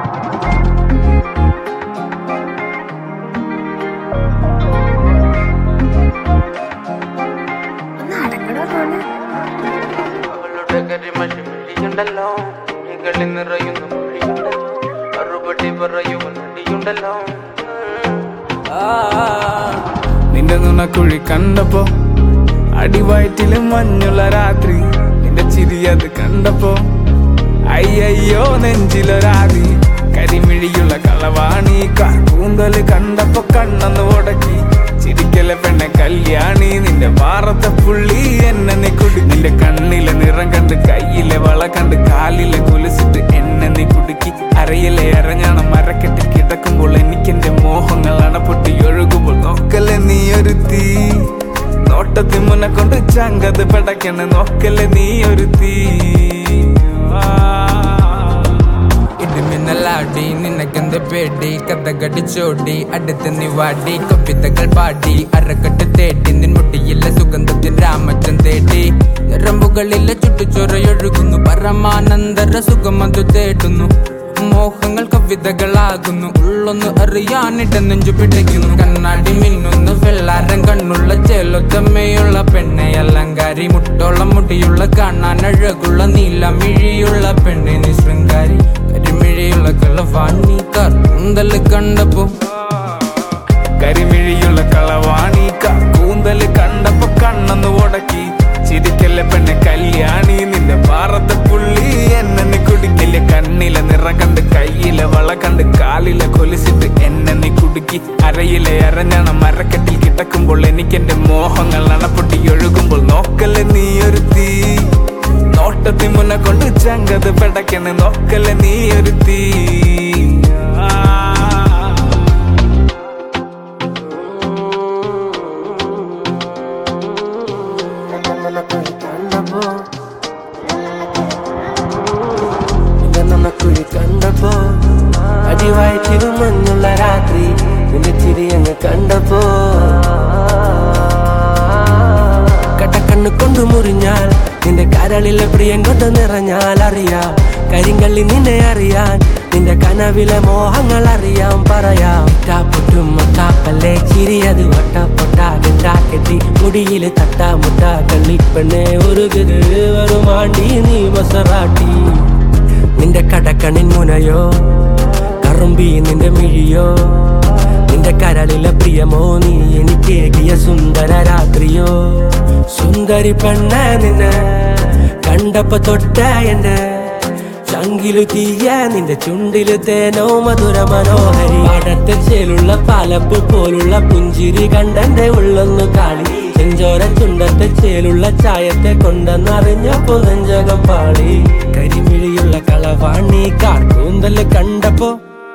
ഒന്ന് അടങ്ങടോ മോനെ അവളുടെ കരിമഷി മിഴിയുണ്ടല്ലോ മിഴികളിൽ നിറയുന്ന മൊഴിയുണ്ടല്ലോ മറുപടി പറയുവാൻ മടിയുണ്ടല്ലോ നിന്റെ നുണക്കുഴി കണ്ടപ്പോ അടിവയറ്റില് മഞ്ഞുള്ള രാത്രി നിന്റെ ചിരി അത് കണ്ടപ്പോ അയ്യയ്യോ നെഞ്ചിലൊരാതി കരിമിഴിയുള്ള കളവാണി കൂന്തല് കണ്ടപ്പോ കണ്ണന്ന് ഉടക്കി ചിരിക്കലെ പെണ്ണെ കല്യാണി നിന്റെ വാറത്തെ പുള്ളി എന്നെ നീ കുടി നിന്റെ കണ്ണിലെ നിറം കണ്ട് കയ്യിലെ വള കണ്ട് കാലിലെ കുലിച്ചിട്ട് എന്നെ നീ കുടുക്കി അരയിലെ അരഞ്ഞാണം മരക്കെട്ടി കിടക്കുമ്പോൾ എനിക്കെന്റെ മോഹങ്ങൾ അണപ്പൊട്ടി ഒഴുകുമ്പോൾ നോക്കല്ലേ നീ ഒരു തീ നോട്ടത്തിൽ മുന്നെ കൊണ്ട് ചങ്കത് പടക്കണ് നോക്കല്ലേ നീ ഒരു തീ ഇടിമിന്നലാടി നിനക്കെന്ത് പേടി കഥകടിച്ചോടി അടുത്ത് നീ വാടി കവിതകൾ പാടി അരക്കെട്ട് തേടി നിൻ മുട്ടിയിലെ സുഗന്ധത്തിൻ രാമച്ചൻ തേടി ഞരമ്പുകളിലെ ചുട്ടുചൊറയൊഴുകുന്നു പരമാനന്ദര സുഖമതു തേടുന്നു മോഹങ്ങൾ കവിതകളാകുന്നു ഉള്ളൊന്ന് അറിയാനിട്ട് നെഞ്ചു പിടിക്കുന്നു കണ്ണാടി മിന്നുന്നു വെള്ളാരം കണ്ണുള്ള ചേലൊത്തമ്മയുള്ള പെണ്ണെ അലങ്കാരി മുട്ടോളം മുടിയുള്ള കാണാൻ അഴകുള്ള നീലമിഴിയുള്ള പെണ്ണെ നീ ശൃംഗാരി കരിമിഴിയുള്ള കളവാണി കറുന്തല് കണ്ടപ്പോ കരിമിഴിയുള്ള കളവാണി കൂന്തല് കണ്ടപ്പോ കണ്ണന്ന് ഉടക്കി ചിരിക്കല്ലേ പെണ്ണെ കല്യാണി നിന്റെ പാറത്തെ പുള്ളി എന്നെ നീ കുടുക്കില്ല കണ്ണിലെ നിറം കണ്ട് കയ്യിലെ വള കണ്ട് കാലിലെ കൊലിച്ചിട്ട് എന്നെ നീ കുടുക്കി അരയിലെ അരഞ്ഞണ മരക്കെട്ടിൽ കിടക്കുമ്പോൾ എനിക്കെന്റെ മോഹങ്ങൾ അണപ്പൊട്ടി ഒഴുകുമ്പോൾ നോക്കല്ലേ നീ ഒരു തീ നോട്ടത്തി മുന്നെ കൊണ്ട് ചങ്കത് പെടക്കണ് നോക്കല്ലേ നീ ഒരു തീ ആ നമുക്കുഴി കണ്ടപ്പോ അടിവായിച്ചിരു മഞ്ഞുള്ള രാത്രി നിന്റെ ചിരി അങ്ങ് കണ്ടപ്പോ കട്ടക്കണ്ണ് കൊണ്ടു മുറിഞ്ഞാൽ നിന്റെ കരളിലെ പ്രിയം കൊണ്ട് നിറഞ്ഞാൽ അറിയാം കരിങ്കള്ളി നിന്നെ അറിയാൻ നിന്റെ കനവിലെ മോഹങ്ങൾ അറിയാം പറയാം പൊട്ടും മൊട്ടാപ്പല്ലേ ചിരിയത് വട്ടപ്പൊട്ടാകെട്ടി മുടിയില് തട്ടാ മുട്ടാ കള്ളിപ്പെണ്ണെ ഉരുകത് വരുമാണ്ടി നീ മസറാട്ടി നിന്റെ കടക്കണിൻ മുനയോ കറുമ്പി നിന്റെ മിഴിയോ നിന്റെ കരളിലെ പ്രിയമോ നീ എനിക്കേകിയ സുന്ദര രാത്രിയോ സുന്ദരി പെണ്ണ നിന്നെ കണ്ടപ്പോ തൊട്ട എന്നെ ചങ്കിലു തീയ നിന്റെ ചുണ്ടില് തേനോ മധുര മനോഹരി പാടത്തെ ചേലുള്ള പാലപ്പ് പോലുള്ള പുഞ്ചിരി കണ്ടെന്റെ ഉള്ളൊന്നു കാളി ചെഞ്ചോര ചുണ്ടത്തെ ചേലുള്ള ചായത്തെ കൊണ്ടെന്നറിഞ്ഞപ്പോ നെഞ്ചകം പാളി കരിമിഴിയുള്ള കളവാണി കാർക്കൂന്തല് കണ്ടപ്പോ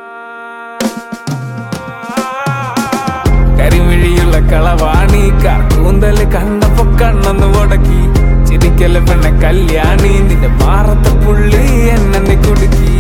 കരിമിഴിയുള്ള കളവാണി കൂന്തല് കണ്ടപ്പോ കണ്ണന്ന് ഉടക്കി ചിരിക്കല് പെണ്ണെ കല്യാണി നിന്റെ മാറത്തെ പുള്ളി എന്നെ നീ കുടുക്കി